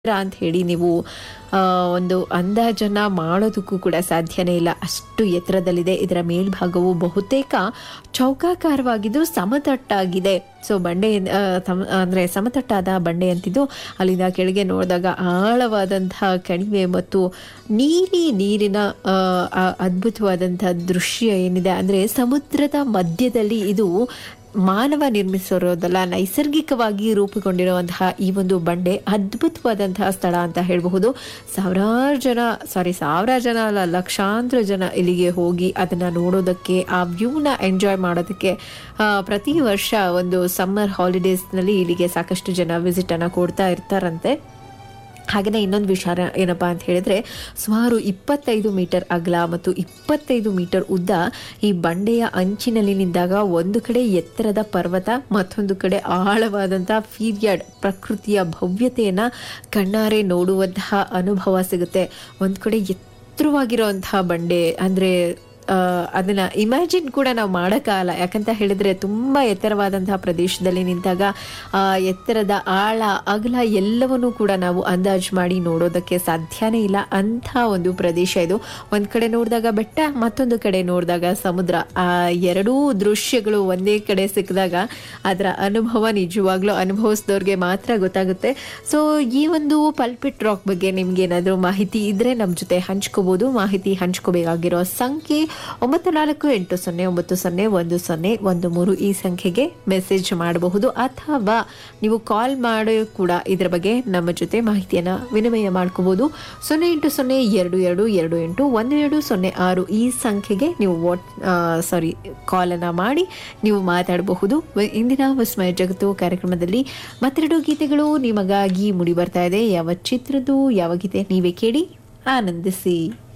ಅಂತ ಹೇಳಿ ನೀವು ಆ, ಒಂದು ಅಂದಾಜನ್ನ ಮಾಡೋದಕ್ಕೂ ಕೂಡ ಸಾಧ್ಯನೇ ಇಲ್ಲ ಅಷ್ಟು ಎತ್ತರದಲ್ಲಿದೆ ಇದರ ಮೇಲ್ಭಾಗವು ಬಹುತೇಕ ಚೌಕಾಕಾರವಾಗಿದ್ದು ಸಮತಟ್ಟಾಗಿದೆ ಸೊ ಬಂಡೆ ಆ, ಸಮ- ಅಂದ್ರೆ ಸಮತಟ್ಟಾದ ಬಂಡೆ ಅಂತಿದ್ದು ಅಲ್ಲಿಂದ ಕೆಳಗೆ ನೋಡಿದಾಗ ಆಳವಾದಂತಹ ಕಣಿವೆ ಮತ್ತು ನೀಲಿ ನೀರಿನ ಆ, ಆ ಅದ್ಭುತವಾದಂತಹ ದೃಶ್ಯ ಏನಿದೆ ಅಂದ್ರೆ ಸಮುದ್ರದ ಮಧ್ಯದಲ್ಲಿ ಇದು ಮಾನವ ನಿರ್ಮಿಸಿರೋದಲ್ಲ ನೈಸರ್ಗಿಕವಾಗಿ ರೂಪುಗೊಂಡಿರುವಂತಹ ಈ ಒಂದು ಬಂಡೆ ಅದ್ಭುತವಾದಂತಹ ಸ್ಥಳ ಅಂತ ಹೇಳಬಹುದು ಸಾವಿರಾರು ಜನ ಸಾರಿ ಸಾವಿರಾರು ಜನ ಅಲ್ಲ ಲಕ್ಷಾಂತರ ಜನ ಇಲ್ಲಿಗೆ ಹೋಗಿ ಅದನ್ನ ನೋಡೋದಕ್ಕೆ ಆ ವ್ಯೂನ ಎಂಜಾಯ್ ಮಾಡೋದಕ್ಕೆ ಆ, ಪ್ರತಿ ವರ್ಷ ಒಂದು ಸಮ್ಮರ್ ಹಾಲಿಡೇಸ್ನಲ್ಲಿ ಇಲ್ಲಿಗೆ ಸಾಕಷ್ಟು ಜನ ವಿಸಿಟ್ ಅನ್ನ ಕೊಡ್ತಾ ಇರ್ತಾರಂತೆ ಹಾಗೆಯೇ ಇನ್ನೊಂದು ವಿಚಾರ ಏನಪ್ಪಾ ಅಂತ ಹೇಳಿದ್ರೆ ಸುಮಾರು ಇಪ್ಪತ್ತೈದು ಮೀಟರ್ ಅಗಲ ಮತ್ತು ಇಪ್ಪತ್ತೈದು ಮೀಟರ್ ಉದ್ದ ಈ ಬಂಡೆಯ ಅಂಚಿನಲ್ಲಿ ನಿಂತಾಗ ಒಂದು ಕಡೆ ಎತ್ತರದ ಪರ್ವತ ಮತ್ತೊಂದು ಕಡೆ ಆಳವಾದಂತಹ ಫೀರ್ಯಾಡ್ ಪ್ರಕೃತಿಯ ಭವ್ಯತೆಯನ್ನ ಕಣ್ಣಾರೆ ನೋಡುವಂತಹ ಅನುಭವ ಸಿಗುತ್ತೆ ಒಂದು ಕಡೆ ಎತ್ತರವಾಗಿರುವಂತಹ ಬಂಡೆ ಅಂದ್ರೆ ಆ, ಅದನ್ನ ಇಮ್ಯಾಜಿನ್ ಕೂಡ ನಾವು ಮಾಡೋಕ್ಕಾಗಲ್ಲ ಯಾಕಂತ ಹೇಳಿದ್ರೆ ತುಂಬಾ ಎತ್ತರವಾದಂತಹ ಪ್ರದೇಶದಲ್ಲಿ ನಿಂತಾಗ ಆ ಎತ್ತರದ ಆಳ ಅಗಲ ಎಲ್ಲವನ್ನೂ ಕೂಡ ನಾವು ಅಂದಾಜು ಮಾಡಿ ನೋಡೋದಕ್ಕೆ ಸಾಧ್ಯನೇ ಇಲ್ಲ ಅಂಥ ಒಂದು ಪ್ರದೇಶ ಇದು ಒಂದ್ ಕಡೆ ನೋಡಿದಾಗ ಬೆಟ್ಟ ಮತ್ತೊಂದು ಕಡೆ ನೋಡಿದಾಗ ಸಮುದ್ರ ಆ ಎರಡೂ ದೃಶ್ಯಗಳು ಒಂದೇ ಕಡೆ ಸಿಕ್ಕಿದಾಗ ಅದರ ಅನುಭವ ನಿಜವಾಗ್ಲೂ ಅನುಭವಿಸಿದವ್ರಿಗೆ ಮಾತ್ರ ಗೊತ್ತಾಗುತ್ತೆ ಸೊ ಈ ಒಂದು ಪಲ್ಪಿಟ್ ರಾಕ್ ಬಗ್ಗೆ ನಿಮ್ಗೆ ಏನಾದರೂ ಮಾಹಿತಿ ಇದ್ರೆ ನಮ್ಮ ಜೊತೆ ಹಂಚ್ಕೋಬಹುದು ಮಾಹಿತಿ ಹಂಚ್ಕೋಬೇಕಾಗಿರೋ ಸಂಖ್ಯೆ ಒಂಬತ್ತು ನಾಲ್ಕು ಎಂಟು ಸೊನ್ನೆ ಒಂಬತ್ತು ಸೊನ್ನೆ ಒಂದು ಸೊನ್ನೆ ಒಂದು ಮೂರು ಈ ಸಂಖ್ಯೆಗೆ ಮೆಸೇಜ್ ಮಾಡಬಹುದು ಅಥವಾ ನೀವು ಕಾಲ್ ಮಾಡಿ ಕೂಡ ಇದರ ಬಗ್ಗೆ ನಮ್ಮ ಜೊತೆ ಮಾಹಿತಿಯನ್ನು ವಿನಿಮಯ ಮಾಡ್ಕೋಬಹುದು ಸೊನ್ನೆ ಎಂಟು ಸೊನ್ನೆ ಎರಡು ಎರಡು ಎರಡು ಎಂಟು ಒಂದು ಎರಡು ಸೊನ್ನೆ ಆರು ಈ ಸಂಖ್ಯೆಗೆ ನೀವು ವಾಟ್ ಸಾರಿ ಕಾಲನ್ನು ಮಾಡಿ ನೀವು ಮಾತಾಡಬಹುದು ವ- ಇಂದಿನ ವಿಸ್ಮಯ ಜಗತ್ತು ಕಾರ್ಯಕ್ರಮದಲ್ಲಿ ಮತ್ತೆರಡು ಗೀತೆಗಳು ನಿಮಗಾಗಿ ಮುಡಿ ಬರ್ತಾ ಇದೆ ಯಾವ ಚಿತ್ರದ್ದು ಯಾವ ಗೀತೆ ನೀವೇ ಕೇಳಿ ಆನಂದಿಸಿ